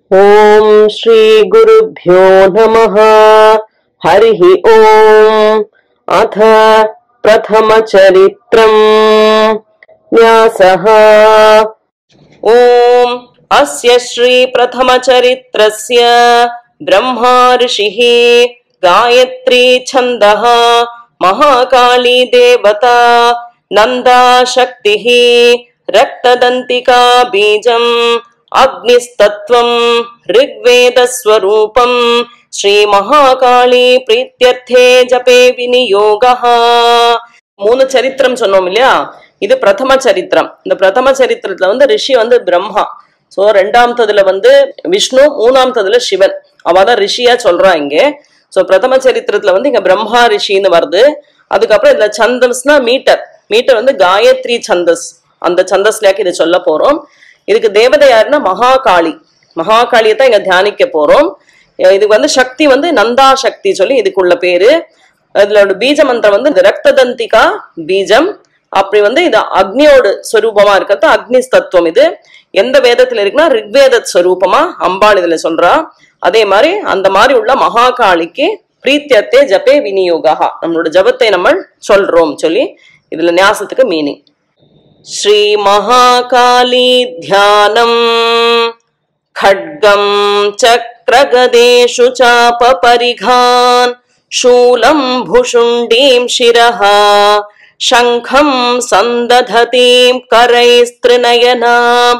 ॐ श्रीगुरुभ्यो नमः हरिः ॐ अथ प्रथमचरित्रम् न्यासः ॐ अस्य श्रीप्रथमचरित्रस्य ब्रह्मा ऋषिः गायत्री छन्दः महाकाली देवता नन्दा शक्तिः रक्तदन्तिका बीजम् अग्निस्तत्त्वम् ऋग्वेदस्वरूपम् ஸ்ரீமகாகாளி பிரீத்தியர்த்தே ஜபே விநியோகः மூணு சரித்திரம் சொன்னோம் இல்லையா இது பிரதம சரித்திரம் இந்த பிரதம சரித்திரத்துல வந்து ரிஷி வந்து பிரம்மா சோ ரெண்டாமத்ததுல வந்து விஷ்ணு மூணாமத்ததுல சிவன் அவதான் ரிஷியா சொல்றா இங்க சோ பிரதம சரித்திரத்துல வந்து இங்க பிரம்மா ரிஷின்னு வருது அதுக்கப்புறம் இதுல சந்தஸ்னா மீட்டர் மீட்டர் வந்து காயத்ரி சந்தஸ் அந்த சந்தஸ்லயாக்கு இதை சொல்ல போறோம் இதுக்கு தேவதை யாருன்னா மகாகாளி மகாகாளியை தான் இங்க தியானிக்க போறோம் அஹ் இதுக்கு வந்து சக்தி வந்து நந்தா சக்தி சொல்லி இதுக்குள்ள பேரு இதுல பீஜ மந்திரம் வந்து இந்த ரக்ததந்திகா பீஜம் அப்படி வந்து இது அக்னியோட ஸ்வரூபமா இருக்கிறது அக்னி தத்துவம் இது எந்த வேதத்துல இருக்குன்னா ரிக்வேத ஸ்வரூபமா அம்பாள் இதுல சொல்றா அதே மாதிரி அந்த மாதிரி உள்ள மகாகாளிக்கு பிரீத்தியத்தே ஜபே விநியோகா நம்மளோட ஜபத்தை நம்ம சொல்றோம் சொல்லி இதுல ஞாசத்துக்கு மீனிங் ஸ்ரீ மகாகாளி தியானம் खड्गं चक्रगदेषु चापपरिघान् शूलं भुषुण्डीं शिरः शङ्खं सन्दधतीं करैस्त्रिनयनां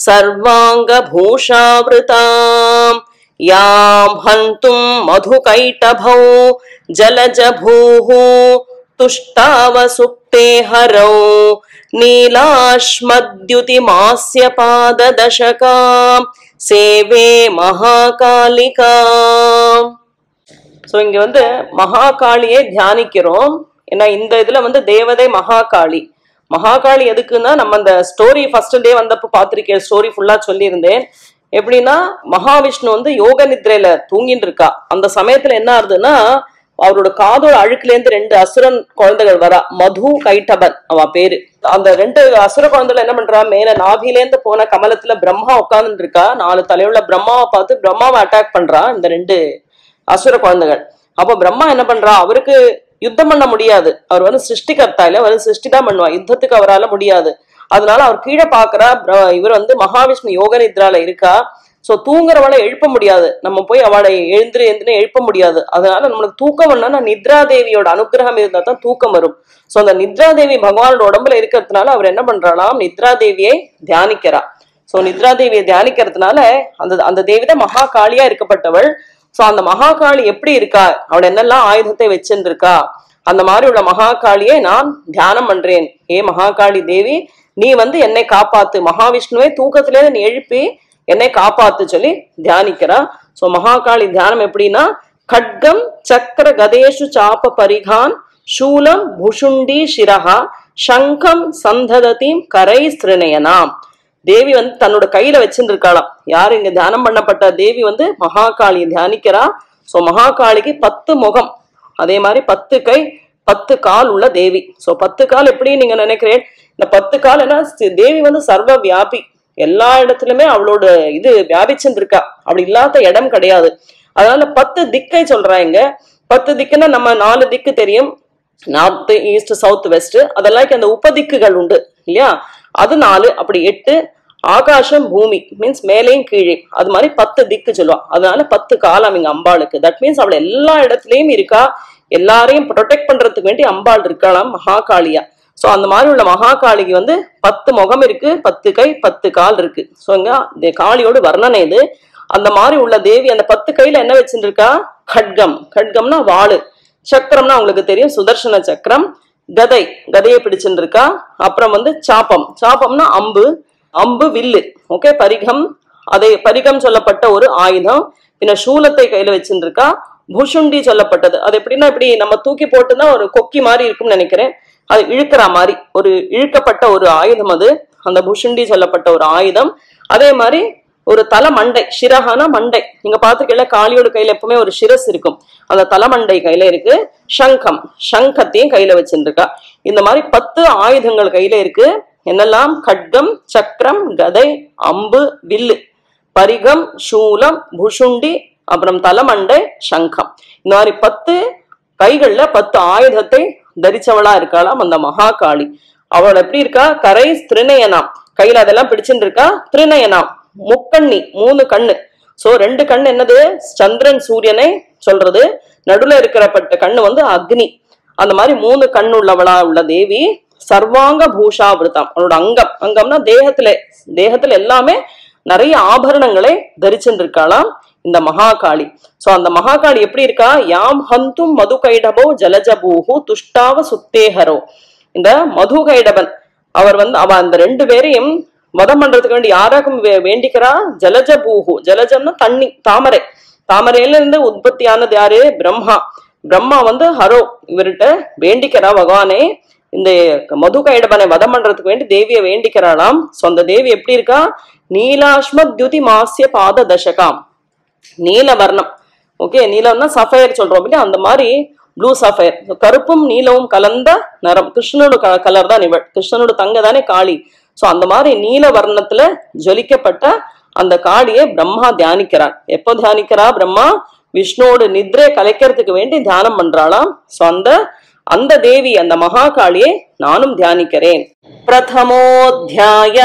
सर्वाङ्गभूषावृताम् यां हन्तुं मधुकैटभौ जलजभूः तुष्टावसुप्ते हरौ नीलाश्मद्युतिमास्य पाददशकाम् சேவே மகாகாலிகா சோ இங்க வந்து மகாகாளியை தியானிக்கிறோம் ஏன்னா இந்த இதுல வந்து தேவதை மகாகாளி மகாகாளி எதுக்குன்னா நம்ம அந்த ஸ்டோரி ஃபர்ஸ்ட் டே வந்தப்ப பாத்திருக்கேன் ஸ்டோரி ஃபுல்லா சொல்லியிருந்தேன் எப்படின்னா மகாவிஷ்ணு வந்து யோக நித்ரையில தூங்கிட்டு இருக்கா அந்த சமயத்துல என்ன ஆகுதுன்னா அவரோட காதோட அழுக்குல இருந்து ரெண்டு அசுரன் குழந்தைகள் வரா மது கைட்டபன் அவ பேரு அந்த ரெண்டு அசுர குழந்தைகள் என்ன பண்றா மேல நாபில இருந்து போன கமலத்துல பிரம்மா உட்கார்ந்துட்டு இருக்கா நாலு தலையுள்ள பிரம்மாவை பார்த்து பிரம்மாவை அட்டாக் பண்றா இந்த ரெண்டு அசுர குழந்தைகள் அப்போ பிரம்மா என்ன பண்றா அவருக்கு யுத்தம் பண்ண முடியாது அவர் வந்து சிருஷ்டிகர்த்தா இல்ல அவர் சிருஷ்டி தான் பண்ணுவா யுத்தத்துக்கு அவரால முடியாது அதனால அவர் கீழே பாக்குறா பிர- இவர் வந்து மகாவிஷ்ணு யோக நித்ரால இருக்கா சோ தூங்குறவளை எழுப்ப முடியாது நம்ம போய் அவளை எழுந்துரு எழுந்துன்னு எழுப்ப முடியாது அதனால நம்மளுக்கு தூக்கம் வேணும்னா நித்ரா தேவியோட அனுக்கிரகம் இருந்தா தான் தூக்கம் வரும் சோ அந்த நித்ரா தேவி பகவானோட உடம்புல இருக்கிறதுனால அவர் என்ன பண்றாராம் நித்ரா தேவியை தியானிக்கிறா சோ நித்ரா தேவியை தியானிக்கிறதுனால அந்த அந்த தேவி தான் மகா காளியா இருக்கப்பட்டவள் சோ அந்த மகாகாளி எப்படி இருக்கா அவள் என்னெல்லாம் ஆயுதத்தை வச்சுட்டு இருக்கா அந்த மாதிரி உள்ள மகாகாளியை நான் தியானம் பண்றேன் ஏ மகாகாளி தேவி நீ வந்து என்னை காப்பாத்து மகாவிஷ்ணுவே தூக்கத்திலே நீ எழுப்பி என்னை காப்பாத்து சொல்லி தியானிக்கிறா சோ மகாகாளி தியானம் எப்படின்னா खड्गम चक्र गदेशु चाप परिघान शूலம் புஷுண்டி சிரஹா சங்கம் சந்தததீம் கரை ஸ்திருநயனாம் தேவி வந்து தன்னோட கையில வச்சிருக்காளாம் யார் இங்க தியானம் பண்ணப்பட்ட தேவி வந்து மகாகாளியை தியானிக்கிறா சோ மகாகாளிக்கு பத்து முகம் அதே மாதிரி பத்து கை பத்து கால் உள்ள தேவி சோ பத்து கால் எப்படி நீங்க நினைக்கிறேன் இந்த பத்து கால் என்ன சி- தேவி வந்து சர்வ வியாபி எல்லா இடத்துலயுமே அவளோட இது வியாபிச்சுருக்கா அப்படி இல்லாத இடம் கிடையாது அதனால பத்து திக்கை சொல்றாங்க பத்து திக்குன்னா நம்ம நாலு திக்கு தெரியும் நார்த் ஈஸ்ட் சவுத் வெஸ்ட் அதெல்லாம் அந்த உபதிக்குகள் உண்டு இல்லையா அது நாலு அப்படி எட்டு ஆகாசம் பூமி மீன்ஸ் மேலேயும் கீழே அது மாதிரி பத்து திக்கு சொல்லுவா அதனால பத்து காலம் இங்க அம்பாளுக்கு தட் மீன்ஸ் அவள் எல்லா இடத்துலயும் இருக்கா எல்லாரையும் ப்ரொடெக்ட் பண்றதுக்கு வேண்டி அம்பாள் இருக்கலாம் மகாகாளியா சோ அந்த மாதிரி உள்ள மகாகாளிக்கு வந்து பத்து முகம் இருக்கு பத்து கை பத்து கால் இருக்கு சோ இங்க இந்த காளியோட வர்ணனை இது அந்த மாதிரி உள்ள தேவி அந்த பத்து கையில என்ன வச்சுருக்கா கட்கம் கட்கம்னா வாளு சக்கரம்னா உங்களுக்கு தெரியும் சுதர்சன சக்கரம் கதை கதையை பிடிச்சுட்டு இருக்கா அப்புறம் வந்து சாப்பம் சாப்பம்னா அம்பு அம்பு வில்லு ஓகே பரிகம் அதை பரிகம் சொல்லப்பட்ட ஒரு ஆயுதம் பின்ன சூலத்தை கையில வச்சுட்டு இருக்கா புஷுண்டி சொல்லப்பட்டது அது எப்படின்னா இப்படி நம்ம தூக்கி போட்டுன்னா ஒரு கொக்கி மாதிரி இருக்கும்னு நினைக்கிறேன் அது இழுக்கிற மாதிரி ஒரு இழுக்கப்பட்ட ஒரு ஆயுதம் அது அந்த புஷுண்டி சொல்லப்பட்ட ஒரு ஆயுதம் அதே மாதிரி ஒரு தலை மண்டை சிரகான மண்டை நீங்க பாத்துக்கல காளியோட கையில எப்பவுமே ஒரு சிரஸ் இருக்கும் அந்த தலைமண்டை கையில இருக்கு சங்கம் சங்கத்தையும் கையில வச்சிருக்கா இந்த மாதிரி பத்து ஆயுதங்கள் கையில இருக்கு என்னெல்லாம் கட்கம் சக்கரம் கதை அம்பு வில்லு பரிகம் சூலம் புஷுண்டி அப்புறம் தலமண்டை சங்கம் இந்த மாதிரி பத்து கைகள்ல பத்து ஆயுதத்தை தரிச்சவளா இருக்காளாம் அந்த மகாகாளி அவள் எப்படி இருக்கா கரை திருநயனாம் கையில அதெல்லாம் பிடிச்சுட்டு இருக்கா திருநயனாம் முக்கண்ணி மூணு கண்ணு சோ ரெண்டு கண்ணு என்னது சந்திரன் சூரியனை சொல்றது நடுவுல இருக்கிறப்பட்ட கண்ணு வந்து அக்னி அந்த மாதிரி மூணு கண்ணு உள்ளவளா உள்ள தேவி சர்வாங்க பூஷாவிருத்தம் அவளோட அங்கம் அங்கம்னா தேகத்துல தேகத்துல எல்லாமே நிறைய ஆபரணங்களை தரிச்சுட்டு இருக்காளாம் இந்த மகாகாளி சோ அந்த மகாகாளி எப்படி இருக்கா யாம் ஹந்தும் மது கைடபோ ஜலஜபூஹு துஷ்டாவ சுத்தேகரோ இந்த மது கைடபன் அவர் வந்து அவ அந்த ரெண்டு பேரையும் வதம் பண்றதுக்கு வேண்டி யாராக்கும் வே- வேண்டிக்கிறா ஜலஜ பூஹு ஜலஜம்னா தண்ணி தாமரை தாமரையில இருந்து உற்பத்தியானது யாரு பிரம்மா பிரம்மா வந்து ஹரோ இவர்கிட்ட வேண்டிக்கிறா பகவானே இந்த மது கைடபனை வதம் பண்றதுக்கு வேண்டி தேவியை வேண்டிக்கிறாளாம் சோ அந்த தேவி எப்படி இருக்கா நீலாஷ்ம துதி மாசிய பாத தசகாம் நீல வர்ணம் ஓகே நீலம்னா சஃபயர் சொல்றோம் இல்லையா அந்த மாதிரி ப்ளூ சஃபயர் கருப்பும் நீலமும் கலந்த நிறம் கிருஷ்ணனோட கலர் தான் இவள் கிருஷ்ணனோட தங்க தானே காளி சோ அந்த மாதிரி நீல வர்ணத்துல ஜொலிக்கப்பட்ட அந்த காளியை பிரம்மா தியானிக்கிறான் எப்போ தியானிக்கிறா பிரம்மா விஷ்ணுவோட நித்ரை கலைக்கிறதுக்கு வேண்டி தியானம் பண்றாளாம் சோ அந்த அந்த தேவி அந்த மகாகாளியை நானும் தியானிக்கிறேன் பிரதமோத்தியாய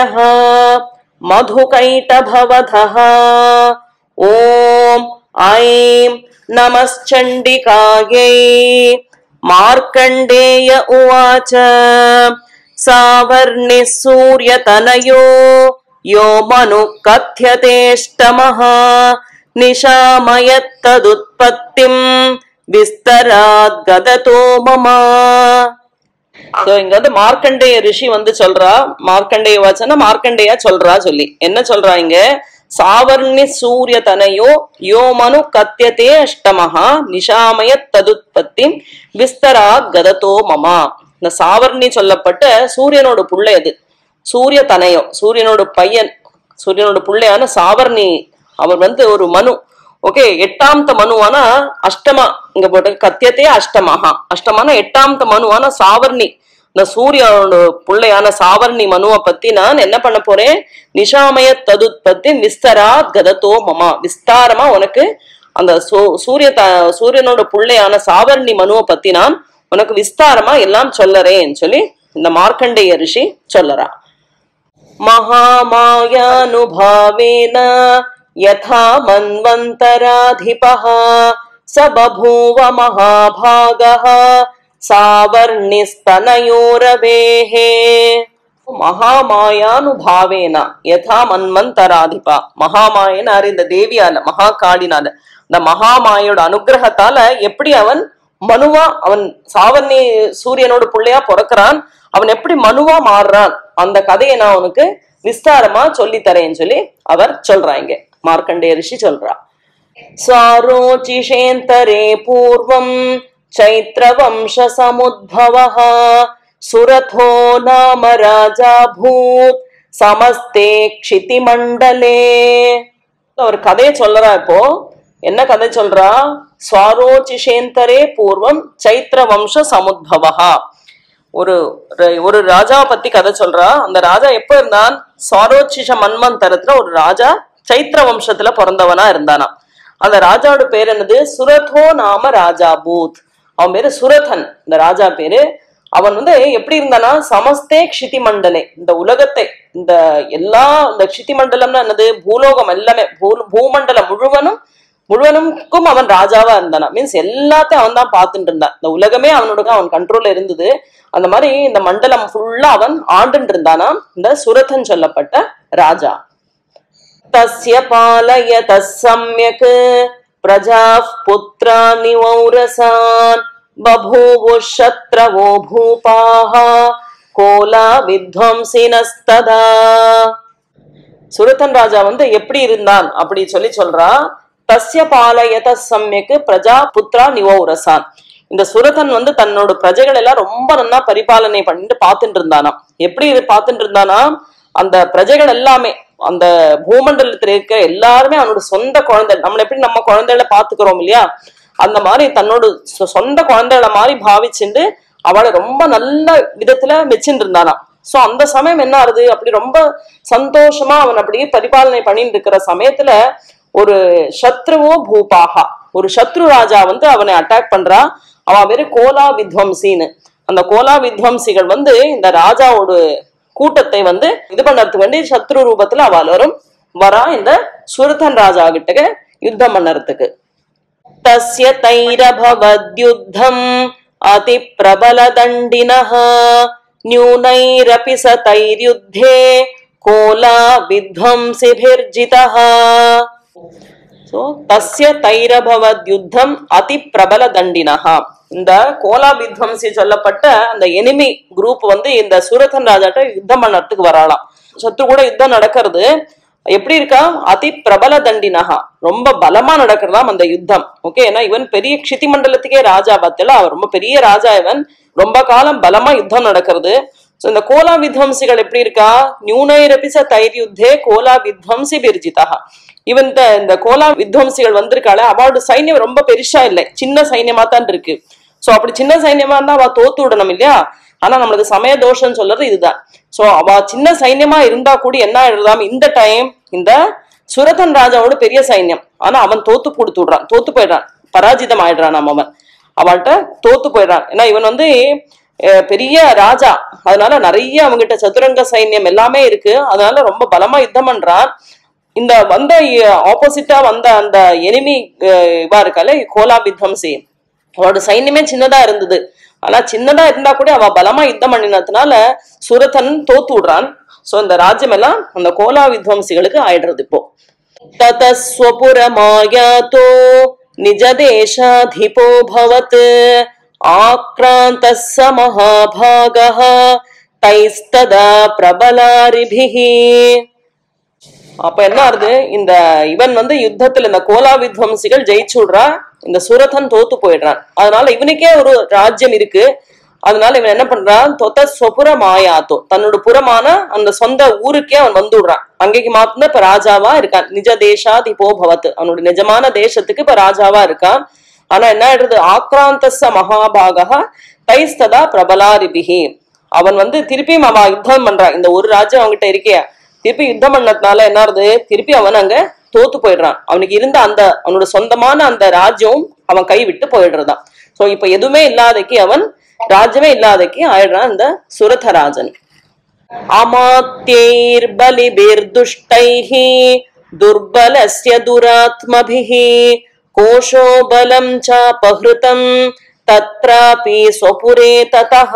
மதுகைட்டபவதः ஓம் ஐம் நமश्चण्डिकायै மார்க்கண்டேய உவாச்ச சாவர்ணிः सूर्यतनयो यो मनु कथ्यतेष्टमः निशामयत्तदुत्पत्तिम् विस्तरात् गदतो मम சோ இங்க வந்து மார்க்கண்டேய ரிஷி வந்து சொல்றா மார்க்கண்டேய வச்சன மார்க்கண்டேயா சொல்றா சொல்லி என்ன சொல்றா இங்க சாவர்ணி சூரிய தனையோ யோமனு கத்தியதே அஷ்டமஹா நிஷாமய ததுத்பத்தி விஸ்தரா கததோ மமா இந்த சாவர்ணி சொல்லப்பட்ட சூரியனோட புள்ளை அது சூரிய தனையோ சூரியனோட பையன் சூரியனோட புள்ளையான சாவர்ணி அவர் வந்து ஒரு மனு ஓகே எட்டாம்த மனுவானா அஷ்டமா இங்க போட்டு கத்தியத்தே அஷ்டமஹா அஷ்டமான எட்டாம்த மனுவான சாவர்ணி இந்த சூரியனோட புள்ளையான சாவர்ணி மனுவை பத்தி நான் என்ன பண்ண போறேன் நிஷாமய ததுத்பத்தி விஸ்தரா கதத்தோ மமா விஸ்தாரமா உனக்கு அந்த சூ- சூரிய த- சூரியனோட புள்ளையான சாவர்ணி மனுவை பத்தி நான் உனக்கு விஸ்தாரமா எல்லாம் சொல்லறேன் சொல்லி இந்த மார்க்கண்டேய ரிஷி சொல்லறா महामायानुभावेन यथा मन्वन्तराधिपः स बभूव महाभागः सावर्णिस्तनयोरवेः மகாமாயானுபாவேன யதா மன்வந்தராதிபா மகாமாயனார் இந்த தேவியால மகாகாளினால இந்த மகாமாயோட அனுகிரகத்தால எப்படி அவன் மனுவா அவன் சாவர்ணி சூரியனோட புள்ளையா பிறக்கிறான் அவன் எப்படி மனுவா மாறுறான் அந்த கதையை நான் உனக்கு விஸ்தாரமா சொல்லி தரேன்னு சொல்லி அவர் சொல்றாங்க மார்க்கண்டேய ரிஷி சொல்றா सारोचिषेऽन्तरे पूर्वम् चैत्रवंशसमुद्भवः सुरथो नाम राजाभूत् समस्ते क्षितिमण्डले ஒரு கதையை சொல்றா இப்போ என்ன கதை சொல்றா ஸ்வாரோச்சிஷேந்தரே பூர்வம் சைத்திர வம்ச சமுத்பவா ஒரு ர- ஒரு ராஜா பத்தி கதை சொல்றா அந்த ராஜா எப்ப இருந்தான் ஸ்வாரோச்சிஷ மன்வந்தரத்துல ஒரு ராஜா சைத்திர வம்சத்துல பிறந்தவனா இருந்தானா அந்த ராஜாவோட பேர் என்னது சுரதோ நாம ராஜா பூத் அவன் பேரு சுரதன் இந்த ராஜா பேரு அவன் வந்து எப்படி இருந்தானா சமஸ்தே க்ஷிதி மண்டலே இந்த உலகத்தை இந்த எல்லா இந்த க்ஷிதி மண்டலம்னா என்னது பூலோகம் எல்லாமே பூ பூமண்டலம் முழுவனும் முழுவனுக்கும் அவன் ராஜாவா இருந்தானா மீன்ஸ் எல்லாத்தையும் அவன் தான் பார்த்துட்டு இருந்தான் இந்த உலகமே அவனோட அவன் கண்ட்ரோல்ல இருந்தது அந்த மாதிரி இந்த மண்டலம் ஃபுல்லா அவன் ஆண்டுட்டு இருந்தானா இந்த சுரதன் சொல்லப்பட்ட ராஜா तस्य पालयतः सम्यक् प्रजाः पुत्राणि वौरसान् बभूवुः शत्रवो भूपाः கோலா வித்வம்சினஸ்ததா சுரதன் ராஜா வந்து எப்படி இருந்தான் அப்படி சொல்லி சொல்றா தஸ்ய பாலயத சம்யக்கு பிரஜா புத்ரா நிவோரசான் இந்த சுரதன் வந்து தன்னோட பிரஜைகள் எல்லாம் ரொம்ப நல்லா பரிபாலனை பண்ணிட்டு பார்த்துட்டு இருந்தானாம் எப்படி இது பார்த்துட்டு இருந்தானா அந்த பிரஜைகள் எல்லாமே அந்த பூமண்டலத்துல இருக்க எல்லாருமே அவனோட சொந்த குழந்தை நம்மள எப்படி நம்ம குழந்தைகளை பாத்துக்கிறோம் இல்லையா அந்த மாதிரி தன்னோட சொ- சொந்த குழந்தைகளை மாதிரி பாவிச்சுண்டு அவளை ரொம்ப நல்ல விதத்துல வச்சுட்டு இருந்தானாம் சோ அந்த சமயம் என்ன ஆகுது அப்படி ரொம்ப சந்தோஷமா அவன் அப்படியே பரிபாலனை பண்ணிட்டு இருக்கிற சமயத்துல ஒரு சத்ருவோ பூபாகா ஒரு சத்ரு ராஜா வந்து அவனை அட்டாக் பண்றான் அவன் வெறும் கோலா வித்வம்சின்னு அந்த கோலா வித்வம்சிகள் வந்து இந்த ராஜாவோட கூட்டத்தை வந்து இது பண்ணறதுக்கு வேண்டி சத்ரு ரூபத்துல அவள் வரும் வரா இந்த சுரதன் ராஜா கிட்ட யுத்தம் பண்ணறதுக்கு तस्य तैरभवद्युद्धम् अतिप्रबलदण्डिनः न्यूनैरपि स तैर्युद्धे कोला विध्वंसिभिर्जितः சோ தஸ்ய தைரபவத் யுத்தம் அதி பிரபல தண்டினஹா இந்த கோலா வித்வம்சி சொல்லப்பட்ட அந்த எனிமி குரூப் வந்து இந்த சூரதன் ராஜாட்ட யுத்தம் பண்ணறதுக்கு வராளாம் சத்ரு கூட யுத்தம் நடக்கிறது எப்படி இருக்கா அதி பிரபல தண்டினஹா ரொம்ப பலமா நடக்கிறதாம் அந்த யுத்தம் ஓகே ஏன்னா இவன் பெரிய க்ஷிதி மண்டலத்துக்கே ராஜா பார்த்தல அவர் ரொம்ப பெரிய ராஜா இவன் ரொம்ப காலம் பலமா யுத்தம் நடக்கிறது சோ இந்த கோலா வித்வம்சிகள் எப்படி இருக்கா நியூனைரபிச தைர்யுத்தே கோலா வித்வம்சி பிர்ஜிதா இவன் இந்த இந்த கோலா வித்வம்சிகள் வந்திருக்காள அவளோட சைன்யம் ரொம்ப பெருசா இல்லை சின்ன சைன்யமா தான் இருக்கு சோ அப்படி சின்ன சைன்யமா இருந்தா அவ தோத்து விடணும் இல்லையா ஆனா நம்மளுக்கு சமய தோஷம்னு சொல்றது இதுதான் சோ அவ சின்ன சைன்யமா இருந்தா கூட என்ன ஆயிடுறாம் இந்த டைம் இந்த சுரதன் ராஜாவோட பெரிய சைன்யம் ஆனா அவன் தோத்து கொடுத்து விடுறான் தோத்து போயிடுறான் பராஜிதம் ஆயிடுறான் அவன் அவள்கிட்ட தோத்து போயிடுறான் ஏன்னா இவன் வந்து அஹ், பெரிய ராஜா அதனால நிறைய அவங்ககிட்ட சதுரங்க சைன்யம் எல்லாமே இருக்கு அதனால ரொம்ப பலமா யுத்தம் பண்றான் இந்த வந்த ஆப்போசிட்டா வந்த அந்த எனிமி இவா இருக்கால கோலா வித்வம்சி அவளோட சைன்யமே சின்னதா இருந்தது ஆனா சின்னதா இருந்தா கூட அவ பலமா யுத்தம் பண்ணினதுனால சுரதன் தோத்து விடுறான் சோ இந்த ராஜ்யம் எல்லாம் அந்த கோலா வித்வம்சிகளுக்கு ஆயிடுறது இப்போ ततस्वपुरमायातो निजदेशाधिपो भवत् आक्रान्तः स महाभागः तैस्तदा प्रबलारिभिः அப்ப என்ன ஆறுது இந்த இவன் வந்து யுத்தத்துல இந்த கோலா வித்வம்சிகள் ஜெயிச்சு விடுறா இந்த சுரதன் தோத்து போயிடுறான் அதனால இவனுக்கே ஒரு ராஜ்யம் இருக்கு அதனால இவன் என்ன பண்றான் தொத்த சொபுர மாயாத்தோ தன்னோட புறமான அந்த சொந்த ஊருக்கே அவன் வந்து விடுறான் அங்கேக்கு மாத்தின இப்ப ராஜாவா இருக்கான் நிஜ தேசாதி போ பவத் அவனோட நிஜமான தேசத்துக்கு இப்ப ராஜாவா இருக்கான் ஆனா என்ன ஆயிடுறது ஆக்ராந்தச மகாபாகா தைஸ்ததா பிரபலாரிபிகி அவன் வந்து திருப்பியும் அவன் யுத்தம் பண்றான் இந்த ஒரு ராஜ்யம் அவன்கிட்ட இருக்கே திருப்பி யுத்தம் பண்ணதுனால என்ன ஆகுது திருப்பி அவன் அங்க தோத்து போயிடுறான் அவனுக்கு இருந்த அந்த அவனோட சொந்தமான அந்த ராஜ்யம் அவன் கை விட்டு போயிடுறதான் சோ இப்ப எதுவுமே இல்லாதக்கு அவன் ராஜ்யமே இல்லாதக்கு ஆயிடுறான் இந்த சுரதராஜன் अमात्यैर्बलिभिर्दुष्टैः दुर्बलस्य दुरात्मभिः कोशो बलं चापहृतं तत्रापि स्वपुरे ततः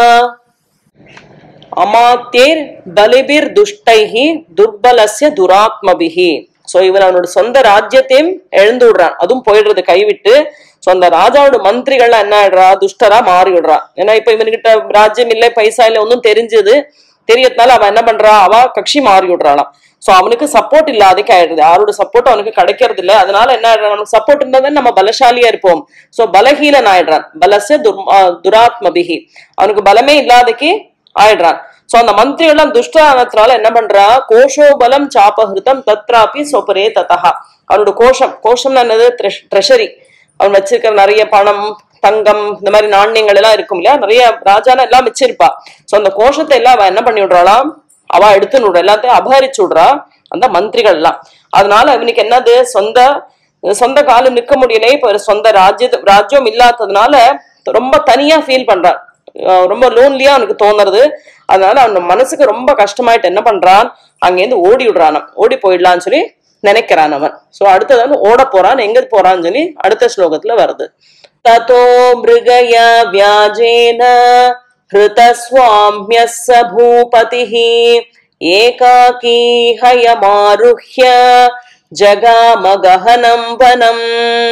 அமாத்தியர் பலிபிர் துஷ்டைஹி துர்பலஸ்ய துராத்மபிஹி சோ இவன் அவனோட சொந்த ராஜ்யத்தையும் எழுந்து விடுறான் அதுவும் போயிடுறது கைவிட்டு சோ அந்த ராஜாவோட மந்திரிகள்லாம் என்ன ஆயிடுறா துஷ்டரா மாறி விடுறா ஏன்னா இப்ப இவன்கிட்ட ராஜ்யம் இல்லை பைசா இல்லை ஒன்றும் தெரிஞ்சது தெரியறதுனால அவன் என்ன பண்றா அவ கட்சி மாறி விடுறாளாம் சோ அவனுக்கு சப்போர்ட் இல்லாதக்கு ஆயிடுது யாரோட சப்போர்ட் அவனுக்கு கிடைக்கிறது இல்ல அதனால என்ன ஆயிடுறான் அவனுக்கு சப்போர்ட் இருந்தா நம்ம பலசாலியா இருப்போம் சோ பலஹீனன் ஆயிடுறான் பலச துர் துராத்மபிகி அவனுக்கு பலமே இல்லாதக்கு ஆயிடுறான் சோ அந்த மந்திரி எல்லாம் துஷ்டானத்தினால என்ன பண்றா கோஷோபலம் சாபகிருதம் தத்ராபி சொபரே ததா அவனோட கோஷம் கோஷம்னா என்னது ட்ரெஷரி அவன் வச்சிருக்கிற நிறைய பணம் தங்கம் இந்த மாதிரி நாணயங்கள் எல்லாம் இருக்கும் இல்லையா நிறைய ராஜானா எல்லாம் வச்சிருப்பா சோ அந்த கோஷத்தை எல்லாம் அவ என்ன பண்ணி விடுறாளாம் அவ எடுத்து விடுறா எல்லாத்தையும் அபகரிச்சு விடுறா அந்த மந்திரிகள் எல்லாம் அதனால இவனுக்கு என்னது சொந்த சொந்த காலம் நிக்க முடியல இப்ப ஒரு சொந்த ராஜ்ய ராஜ்யம் இல்லாததுனால ரொம்ப தனியா ஃபீல் பண்றான் அஹ் ரொம்ப லோன்லியா அவனுக்கு தோணுறது அதனால அவன் மனசுக்கு ரொம்ப கஷ்டமாயிட்டு என்ன பண்றான் அங்கேருந்து ஓடி விடுறான் ஓடி போயிடலாம்னு சொல்லி நினைக்கிறான் அவன் சோ அடுத்தது வந்து ஓட போறான் எங்க போறான்னு சொல்லி அடுத்த ஸ்லோகத்துல வருது ததோ மிருகயா வியாஜேன ஹிருதஸ்வாமிய ச பூபதிः ஏகாக்கீ ஹயமாருஹ்ய ஜகாமகஹனம் வனம்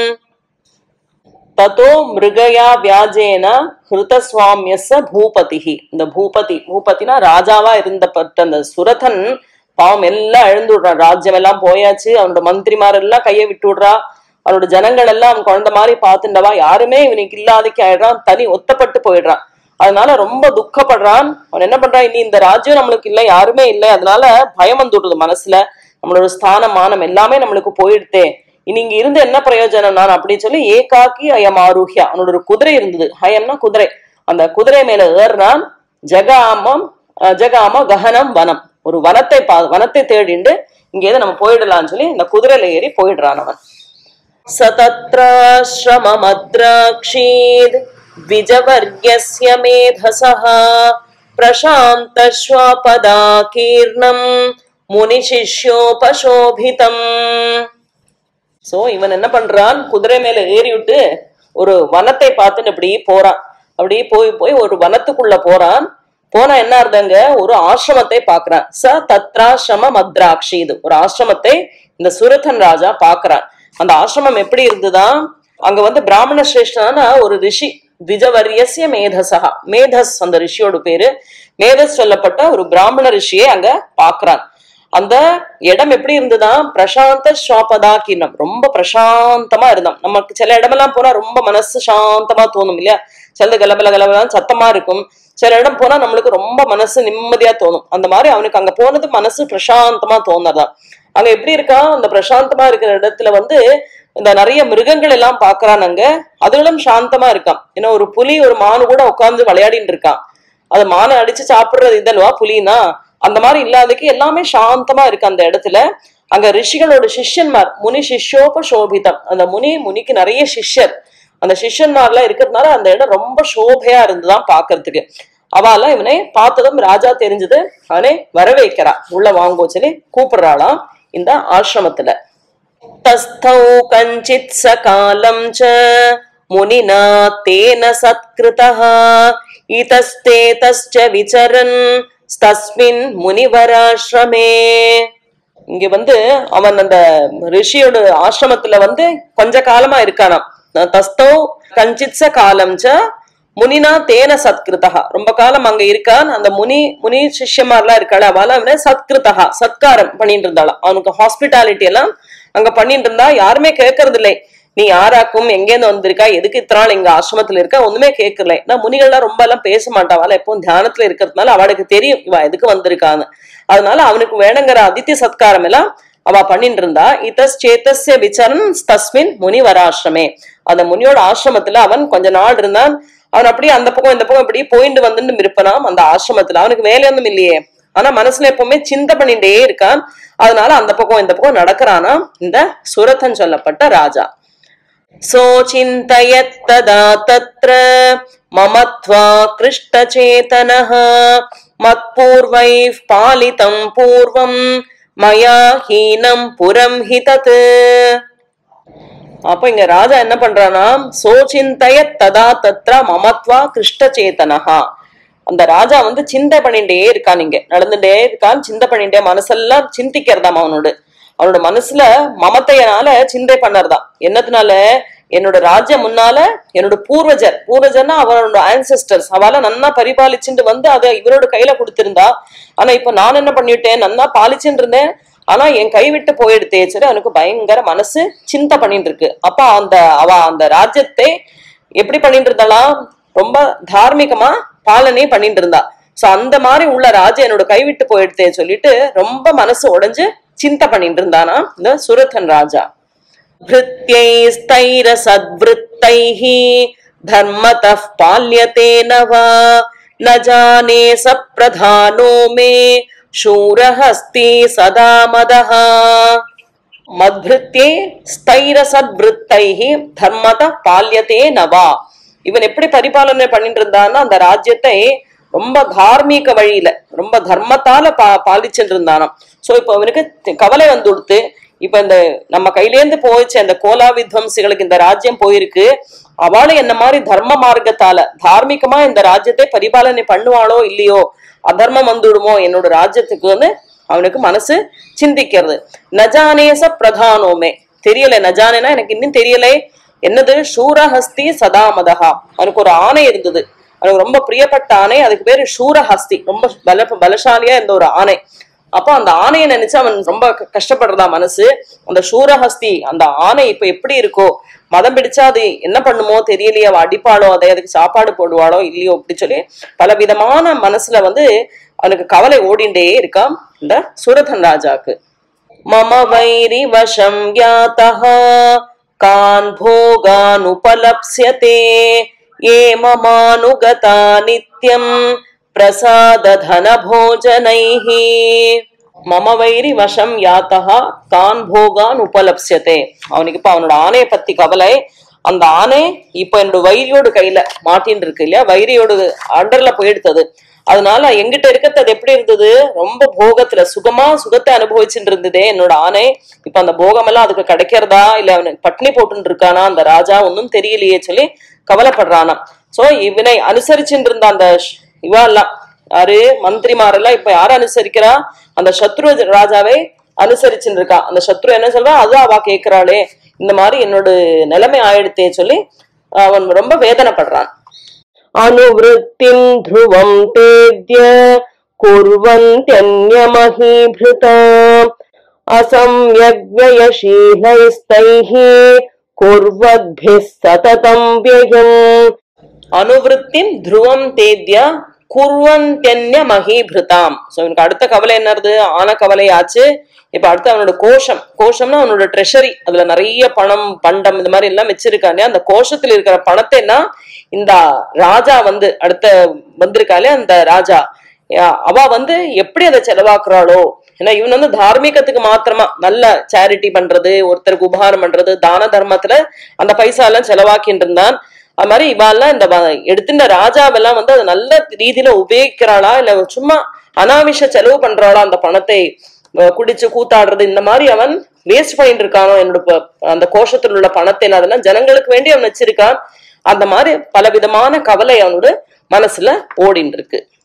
தத்தோ மிருகயா வியாஜேன ஹிருதஸ்வாமியச பூபதிஹி இந்த பூபதி பூபதினா ராஜாவா இருந்தப்பட்ட அந்த சுரதன் பாவம் எல்லாம் எழுந்து விடுறான் ராஜ்யம் எல்லாம் போயாச்சு அவனோட மந்திரிமார் எல்லாம் கையை விட்டு விடுறா அவனோட ஜனங்கள் எல்லாம் அவன் குழந்தை மாதிரி பார்த்துண்டவா யாருமே இவனுக்கு இல்லாதக்கு ஆயிடுறான் தனி ஒத்தப்பட்டு போயிடுறான் அதனால ரொம்ப துக்கப்படுறான் அவன் என்ன பண்றான் இனி இந்த ராஜ்யம் நம்மளுக்கு இல்லை யாருமே இல்லை அதனால பயம் வந்துடுறது மனசுல நம்மளோட ஸ்தானம் மானம் எல்லாமே நம்மளுக்கு போயிடுத்தே இனி இங்க இருந்து என்ன பிரயோஜனம் நான் அப்படின்னு சொல்லி ஏகாக்கி அயம் ஆருஹ்யா அவனோட ஒரு குதிரை இருந்தது ஹயம்னா குதிரை அந்த குதிரை மேல ஏறினான் ஜகாமம் அஹ், ஜகாம ககனம் வனம் ஒரு வனத்தை பா வனத்தை தேடிண்டு இங்கேருந்து நம்ம போயிடலாம்னு சொல்லி இந்த குதிரையில ஏறி போயிடுறான் அவன் सतत्राश्रममद्राक्षीद् द्विजवर्यस्य मेधसः प्रशान्तश्वापदाकीर्णम् முனிசிஷ்யோபசோபிதம் சோ இவன் என்ன பண்றான் குதிரை மேல ஏறி விட்டு ஒரு வனத்தை பார்த்துன்னு இப்படி போறான் அப்படியே போய் போய் ஒரு வனத்துக்குள்ள போறான் போனா என்ன அர்த்தங்க ஒரு ஆசிரமத்தை பாக்குறான் ச தத்ராசிரம மத்ராட்சி இது ஒரு ஆசிரமத்தை இந்த சுரதன் ராஜா பாக்குறான் அந்த ஆசிரமம் எப்படி இருந்துதான் அங்க வந்து பிராமண சிரேஷ்டனான ஒரு ரிஷி திஜவரியசிய மேதசகா மேதஸ் அந்த ரிஷியோட பேரு மேதஸ் சொல்லப்பட்ட ஒரு பிராமண ரிஷியை அங்க பாக்குறான் அந்த இடம் எப்படி இருந்துதான் பிரசாந்த ஸ்வாபதாக்கினம் ரொம்ப பிரசாந்தமா இருந்தான் நமக்கு சில இடமெல்லாம் போனா ரொம்ப மனசு சாந்தமா தோணும் இல்லையா சிலது கலபல கலபலாம் சத்தமா இருக்கும் சில இடம் போனா நம்மளுக்கு ரொம்ப மனசு நிம்மதியா தோணும் அந்த மாதிரி அவனுக்கு அங்க போனது மனசு பிரசாந்தமா தோணுதான் அங்க எப்படி இருக்கா அந்த பிரசாந்தமா இருக்கிற இடத்துல வந்து இந்த நிறைய மிருகங்கள் எல்லாம் பாக்குறான் அங்க அதுகளும் சாந்தமா இருக்கான் ஏன்னா ஒரு புலி ஒரு மானு கூட உட்கார்ந்து விளையாடிட்டு இருக்கான் அது மானை அடிச்சு சாப்பிடுறது இதல்வா புலினா அந்த மாதிரி இல்லாததுக்கு எல்லாமே சாந்தமா இருக்கு அந்த இடத்துல அங்க ரிஷிகளோட சிஷ்யன்மார் முனி சிஷ்யோப சோபிதம் அந்த முனி முனிக்கு நிறைய சிஷ்யர் அந்த சிஷ்யன்மார்லாம் இருக்கிறதுனால அந்த இடம் ரொம்ப சோபையா இருந்துதான் பாக்குறதுக்கு அவெல்லாம் இவனை பார்த்ததும் ராஜா தெரிஞ்சது அவனை வரவேற்கிறா உள்ள வாங்கோ சொல்லி கூப்பிடுறாளாம் இந்த ஆசிரமத்துல तस्थौ कञ्चित् सकालं च मुनिना तेन सत्कृतः इतस्तेतश्च विचरन् तस्मिन् मुनिवराश्रमे இங்க வந்து அவன் அந்த ரிஷியோட ஆசிரமத்துல வந்து கொஞ்ச காலமா இருக்கானாம் தஸ்தோ கஞ்சித்ச காலம் ச முனினா தேன சத்கிருதா ரொம்ப காலம் அங்க இருக்கான் அந்த முனி முனி சிஷ்யமார்லாம் இருக்காள் அவள அவனை சத்கிருதா சத்காரம் பண்ணிட்டு இருந்தாளாம் அவனுக்கு ஹாஸ்பிட்டாலிட்டி எல்லாம் அங்க பண்ணிட்டு இருந்தா யாருமே கேட்கறது இல்லை நீ யாராக்கும் எங்கேருந்து வந்திருக்கா எதுக்கு இத்தனை நாள் எங்க ஆசிரமத்துல இருக்கா ஒண்ணுமே கேட்கல நான் முனிகள்லாம் ரொம்ப எல்லாம் பேச மாட்டாவால எப்பவும் தியானத்துல இருக்கிறதுனால அவளுக்கு தெரியும் இவ எதுக்கு வந்திருக்கான்னு அதனால அவனுக்கு வேணுங்கிற அதித்தி சத்காரம் எல்லாம் அவ பண்ணிட்டு இருந்தா இதஸ் சேத்தஸ்ய விசரன் தஸ்மின் முனி வராசிரமே அந்த முனியோட ஆசிரமத்துல அவன் கொஞ்ச நாள் இருந்தான் அவன் அப்படியே அந்த பக்கம் இந்த பக்கம் இப்படி போயிட்டு வந்துட்டு இருப்பனாம் அந்த ஆசிரமத்துல அவனுக்கு வேலை ஒன்றும் இல்லையே ஆனா மனசுல எப்பவுமே சிந்தை பண்ணிட்டே இருக்கான் அதனால அந்த பக்கம் இந்த பக்கம் நடக்கிறானா இந்த சுரதன் சொல்லப்பட்ட ராஜா सोचिन्तयत्तदा तत्र ममत्वा कृष्टचेतनः मत्पूर्वैः पालितं पूर्वं मया हीनं पुरं हि तत् அப்ப இங்க ராஜா என்ன பண்றானா சோச்சிந்தய ததா தத்ர மமத்வா கிருஷ்டச்சேதனஹா அந்த ராஜா வந்து சிந்தை பண்ணிட்டே இருக்கான் இங்க நடந்துட்டே இருக்கான் சிந்தை பண்ணிட்டே மனசெல்லாம் சிந்திக்கிறதாம் அவனோட அவனோட மனசுல மமத்தையனால சிந்தை பண்ணறதாம் என்னத்தினால என்னோட ராஜ்யம் முன்னால என்னோட பூர்வஜர் பூர்வஜர்னா அவனோட ஆன்செஸ்டர்ஸ் அவள நன்னா பரிபாலிச்சுட்டு வந்து அதை இவரோட கையில கொடுத்திருந்தா ஆனா இப்ப நான் என்ன பண்ணிட்டேன் நன்னா பாலிச்சுட்டு இருந்தேன் ஆனா என் கை விட்டு போயிடுத்தே சரி அவனுக்கு பயங்கர மனசு சிந்தை பண்ணிட்டு இருக்கு அப்ப அந்த அவ அந்த ராஜ்யத்தை எப்படி பண்ணிட்டு இருந்தாலாம் ரொம்ப தார்மீகமா பாலனை பண்ணிட்டு இருந்தா சோ அந்த மாதிரி உள்ள ராஜா என்னோட கைவிட்டு போயிடுத்தே சொல்லிட்டு ரொம்ப மனசு உடைஞ்சு சிந்தை பண்ணிட்டு இருந்தானா இந்த சுரதன் ராஜா भृत्यैस्तैरसद्वृत्तैः धर्मतः पाल्यते न वा न जाने स प्रधानो मे शूरहस्ति सदा मदः மத்பிருத்தே ஸ்தைர சத்விருத்தைஹி தர்மத பால்யத்தே நவா இவன் எப்படி பரிபாலனை பண்ணிட்டு இருந்தான்னா அந்த ராஜ்யத்தை ரொம்ப தார்மீக வழியில ரொம்ப தர்மத்தால பா பாலிச்சுட்டு இருந்தானாம் சோ இப்போ அவனுக்கு தி- கவலை வந்து கொடுத்து இப்ப இந்த நம்ம கையிலேந்து போயிச்சு அந்த கோலா வித்வம்சிகளுக்கு இந்த ராஜ்யம் போயிருக்கு அவளும் என்ன மாதிரி தர்ம மார்க்கத்தால தார்மீகமா இந்த ராஜ்யத்தை பரிபாலனை பண்ணுவாளோ இல்லையோ அதர்மம் வந்துடுமோ என்னோட ராஜ்யத்துக்குன்னு அவனுக்கு மனசு சிந்திக்கிறது நஜானேச பிரதானோமே தெரியல நஜானேனா எனக்கு இன்னும் தெரியலை என்னது சூரஹஸ்தி சதாமதஹா அவனுக்கு ஒரு ஆணை இருந்தது அவனுக்கு ரொம்ப பிரியப்பட்ட ஆணை அதுக்கு பேரு சூரஹஸ்தி ரொம்ப பல பலசாலியா இருந்த ஒரு ஆணை அப்போ அந்த ஆணையை நினைச்சு அவன் ரொம்ப க- கஷ்டப்படுறதா மனசு அந்த சூரஹஸ்தி அந்த ஆணை இப்ப எப்படி இருக்கோ மதம் பிடிச்சா அது என்ன பண்ணுமோ தெரியலையே அவ அடிப்பாளோ அதை அதுக்கு சாப்பாடு போடுவாளோ இல்லையோ அப்படி சொல்லி பல விதமான மனசுல வந்து அவனுக்கு கவலை ஓடிண்டே இருக்கான் இந்த சுரதன் ராஜாக்கு மம வைரி வசம் யாத்தः கான் போகான் உபலப்ஸ்யதே ஏ மமானுகதா நித்யம் பிரசாத தன போஜனைஹி மம வைரி வசம் யாத்தகா தான் போகான் உபலப்சியதே அவனுக்கு இப்ப அவனோட ஆணைய பத்தி கவலை அந்த ஆணை இப்ப என்னோட வைரியோட கையில மாட்டின்னு இருக்கு இல்லையா வைரியோட அண்டர்ல போயிடுத்தது அதனால எங்கிட்ட இருக்கிறது அது எப்படி இருந்தது ரொம்ப போகத்துல சுகமா சுகத்தை அனுபவிச்சுட்டு இருந்ததே என்னோட ஆணை இப்ப அந்த போகம் எல்லாம் அதுக்கு கிடைக்கிறதா இல்ல அவனுக்கு பட்னி போட்டுன்னு இருக்கானா அந்த ராஜா ஒன்னும் தெரியலையே சொல்லி கவலைப்படுறானா சோ இவனை அனுசரிச்சுட்டு இருந்த அந்த ஷ்- இவா எல்லாம் யாரு மந்திரிமாரெல்லாம் இப்ப யார அனுசரிக்கிறா அந்த சத்ரு ராஜாவை அனுசரிச்சுட்டு இருக்கா அந்த சத்ரு என்ன சொல்றா அதான் அவ கேக்குறாளே இந்த மாதிரி என்னோட நிலைமை ஆயிடுத்தே சொல்லி அவன் ரொம்ப வேதனைப்படுறான் அனுவருத்திம் ध्रुवं तेद्य कुर्वन्त्यन्यमहीभृता असम्यग्व्ययशीलैस्तैः कुर्वद्भिः सततं व्ययम् அனுவருத்தின் துருவம் தேத்ய குர்வந்தென்ய மகீபிருதாம் சோ இவனுக்கு அடுத்த கவலை என்னது ஆன கவலை ஆச்சு இப்ப அடுத்து அவனோட கோஷம் கோஷம்னா அவனோட ட்ரெஷரி அதுல நிறைய பணம் பண்டம் இந்த மாதிரி எல்லாம் வச்சிருக்கானே அந்த கோஷத்துல இருக்கிற பணத்தை என்ன இந்த ராஜா வந்து அடுத்த வந்திருக்காளே அந்த ராஜா யா- அவ வந்து எப்படி அதை செலவாக்குறாளோ ஏன்னா இவன் வந்து தார்மீகத்துக்கு மாத்திரமா நல்ல சேரிட்டி பண்றது ஒருத்தருக்கு உபகாரம் பண்றது தான தர்மத்துல அந்த பைசா எல்லாம் செலவாக்கிட்டு இருந்தான் அது மாதிரி இவாள்லாம் இந்த வ- எடுத்துட்ட ராஜாவெல்லாம் வந்து அது நல்ல ரீதியில உபயோகிக்கிறாளா இல்ல சும்மா அனாவசிய செலவு பண்றாளா அந்த பணத்தை அஹ் குடிச்சு கூத்தாடுறது இந்த மாதிரி அவன் வேஸ்ட் பண்ணிட்டு இருக்கானோ என்னோட ப- அந்த கோஷத்தில் உள்ள பணத்தை அதெல்லாம் ஜனங்களுக்கு வேண்டி அவன் வச்சிருக்கான் அந்த மாதிரி பலவிதமான கவலை அவனோட மனசுல ஓடின்னு இருக்கு